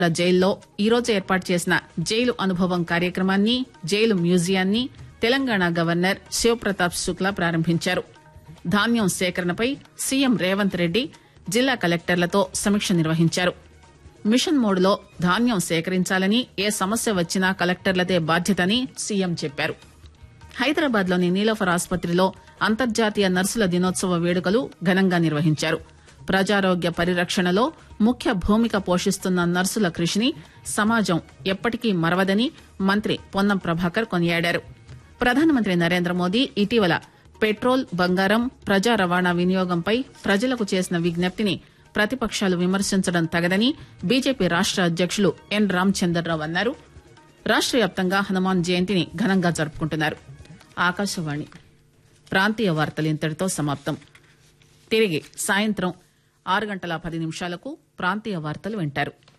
జైల్లో ఈరోజు ఏర్పాటు చేసిన జైలు అనుభవం కార్యక్రమాన్ని జైలు మ్యూజియాన్ని తెలంగాణ గవర్నర్ శివప్రతాప్ శుక్లా ప్రారంభించారు ధాన్యం సేకరణపై సీఎం రేవంత్ రెడ్డి జిల్లా కలెక్టర్లతో సమీక్ష నిర్వహించారు మిషన్ మోడ్లో ధాన్యం సేకరించాలని ఏ సమస్య వచ్చినా కలెక్టర్లదే బాధ్యతని సీఎం చెప్పారు హైదరాబాద్ లోని నీలోఫర్ ఆసుపత్రిలో అంతర్జాతీయ నర్సుల దినోత్సవ వేడుకలు ఘనంగా నిర్వహించారు ప్రజారోగ్య పరిరక్షణలో ముఖ్య భూమిక పోషిస్తున్న నర్సుల కృషిని సమాజం ఎప్పటికీ మరవదని మంత్రి పొన్నం ప్రభాకర్ కొనియాడారు ప్రధానమంత్రి నరేంద్ర మోదీ ఇటీవల పెట్రోల్ బంగారం ప్రజా రవాణా వినియోగంపై ప్రజలకు చేసిన విజ్ఞప్తిని ప్రతిపక్షాలు విమర్శించడం తగదని బీజేపీ రాష్ట అధ్యకులు ఎన్ రామచంద్రరావు అన్నారు రాష్ట వ్యాప్తంగా హనుమాన్ జయంతిని ఘనంగా జరుపుకుంటున్నారు ఆకాశవాణి ప్రాంతీయ వార్తలు ఇంతటితో సమాప్తం తిరిగి సాయంత్రం ఆరు గంటల పది నిమిషాలకు ప్రాంతీయ వార్తలు వింటారు